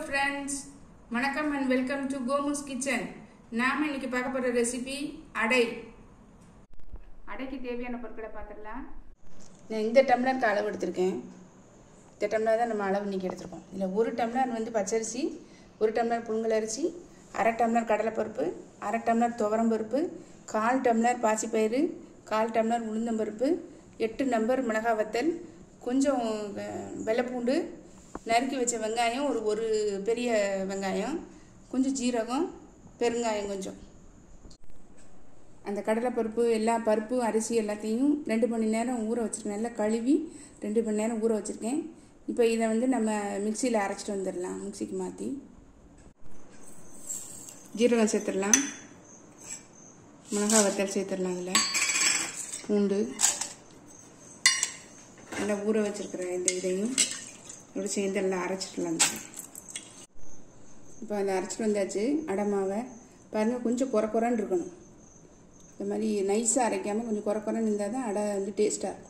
friends வணக்கம் and welcome to Komu's kitchen நாம் இன்னைக்கு பார்க்க போகிற ரெசிபி அடை அடைக்கு தேவையான பொருட்களை பார்த்துடலாம் நான் இந்த டம்ளருக்கு அளவு எடுத்திருக்கேன் இந்த டம்ளர் தான் நம்ம அளவு இன்னைக்கு எடுத்திருக்கோம் இதில் ஒரு டம்ளர் வந்து பச்சரிசி ஒரு டம்ளர் புழுங்கல் அரிசி அரை டம்ளர் கடலைப்பருப்பு அரை டம்ளர் துவரம்பருப்பு கால் டம்ளர் பாசிப்பயிறு கால் டம்ளர் உளுந்தம்பருப்பு எட்டு நம்பர் மிளகாய் வத்தல் கொஞ்சம் அஹ், வெள்ளைப்பூண்டு நறுக்கி வச்ச வெங்காயம் ஒரு ஒரு பெரிய வெங்காயம் கொஞ்சம் ஜீரகம் பெருங்காயம் கொஞ்சம் அந்த கடலைப்பருப்பு எல்லா பருப்பு அரிசி எல்லாத்தையும் ரெண்டு மணி நேரம் ஊற வச்சுருக்கேன் நல்லா கழுவி ரெண்டு மணி நேரம் ஊற வச்சுருக்கேன் இப்போ இதை வந்து நம்ம மிக்சியில் அரைச்சிட்டு வந்துடலாம் மிக்சிக்கு மாற்றி ஜீரகம் சேர்த்துடலாம் மிளகாய் வத்தல் சேர்த்துடலாம் அதில் பூண்டு நல்லா ஊற வச்சிருக்கிற இந்த இதையும் இப்படி சேர்ந்து எல்லாம் அரைச்சிடலாம் இப்போ அதை அரைச்சிட்டு வந்தாச்சு அடை மாவை பாருங்கள் கொஞ்சம் குறை குறைன்னு இருக்கணும் இந்த மாதிரி நைஸாக அரைக்காமல் கொஞ்சம் குறை குறைன்னு இருந்தால் தான் அடை வந்து டேஸ்ட்டாக இருக்கும்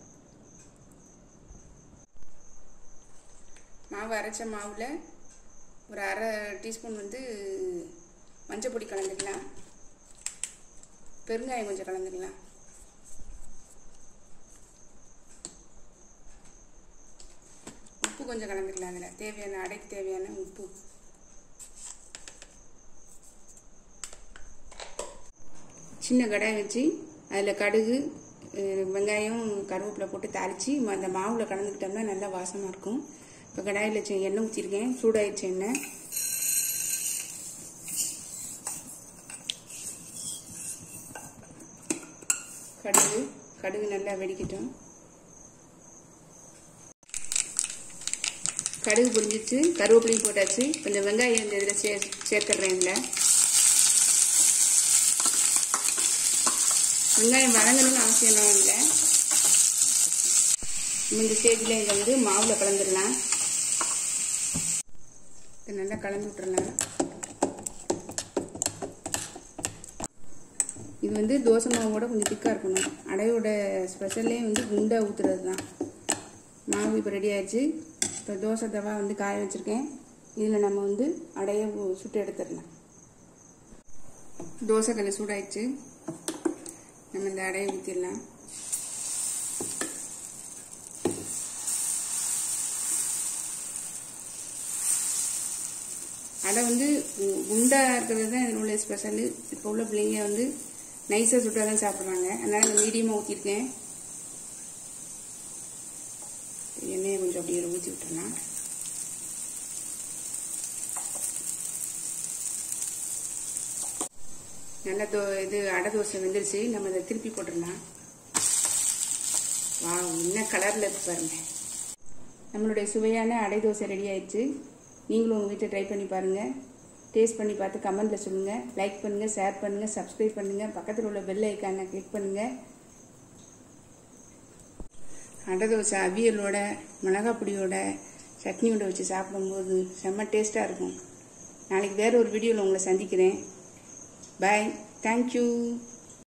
மாவு அரைச்ச மாவில் ஒரு அரை டீஸ்பூன் வந்து மஞ்சள் பொடி கலந்துக்கலாம் பெருங்காயம் கொஞ்சம் கலந்துக்கலாம் உப்பு கொஞ்சம் கலந்துக்கலாம் அதில் தேவையான அடைக்கு தேவையான உப்பு சின்ன கடாய் வச்சு அதில் கடுகு அஹ், வெங்காயம் கருவேப்பிலை போட்டு தாளித்து அந்த மாவில் கலந்துக்கிட்டோம்னா நல்லா வாசமாக இருக்கும் இப்போ கடாயில் வச்சு எண்ணெய் ஊற்றிருக்கேன் சூடாயிடுச்சு எண்ணெய் கடுகு கடுகு நல்லா வெடிக்கட்டும் கடுகு புரிஞ்சிச்சு கருவேப்பிலையும் போட்டாச்சு கொஞ்சம் வெங்காயம் இந்த இதில் சே சேர்த்துட்றேன் இதில் வெங்காயம் வதங்கணும்னு அவசியம் இல்லை நம்ம இந்த ஸ்டேஜில் இதை வந்து மாவில் கலந்துடலாம் இதை நல்லா கலந்து விட்டுறலாம் இது வந்து தோசை மாவோட கொஞ்சம் திக்காக இருக்கணும் அடையோட ஸ்பெஷல்லே வந்து குண்டா ஊற்றுறது தான் மாவு இப்போ ரெடி ஆயிடுச்சு இப்போ தோசை தவா வந்து காய வச்சுருக்கேன் இதில் நம்ம வந்து அடையை ஊ- சுட்டு எடுத்துடலாம் தோசை கல்ல சூடாயிடுச்சு நம்ம இந்த அடையை ஊற்றிடலாம் அடை வந்து கு- குண்டா இருக்கிறது தான் இதில் உள்ள ஸ்பெஷலு இப்போ உள்ள பிள்ளைங்க வந்து நைஸாக சுட்டால் தான் சாப்பிட்றாங்க அதனால் நான் மீடியமாக ஊற்றிருக்கேன் எண்ணெயை கொஞ்சம் அப்படியே ஊற்றி விட்டுறலாம் நல்லா தோ இது அடை தோசை வெந்துருச்சு நம்ம அதை திருப்பி போட்டுடலாம் வா என்ன கலரில் இருக்கு பாருங்க நம்மளுடைய சுவையான அடை தோசை ரெடி ஆயிடுச்சு நீங்களும் உங்கள் வீட்டில் ட்ரை பண்ணி பாருங்கள் டேஸ்ட் பண்ணி பார்த்து கமெண்ட்டில் சொல்லுங்கள் லைக் பண்ணுங்கள் ஷேர் பண்ணுங்கள் சப்ஸ்கிரைப் பண்ணுங்கள் பக்கத்தில் உள்ள பெல் ஐக்கானை கிளிக் பண்ணுங்கள் அடை தோசை அவியலோட மிளகாப் பொடியோட சட்னியோட வச்சு சாப்பிடும்போது செம்ம டேஸ்ட்டாக இருக்கும் நாளைக்கு வேறு ஒரு வீடியோவில் உங்களை சந்திக்கிறேன் பாய் தேங்க்யூ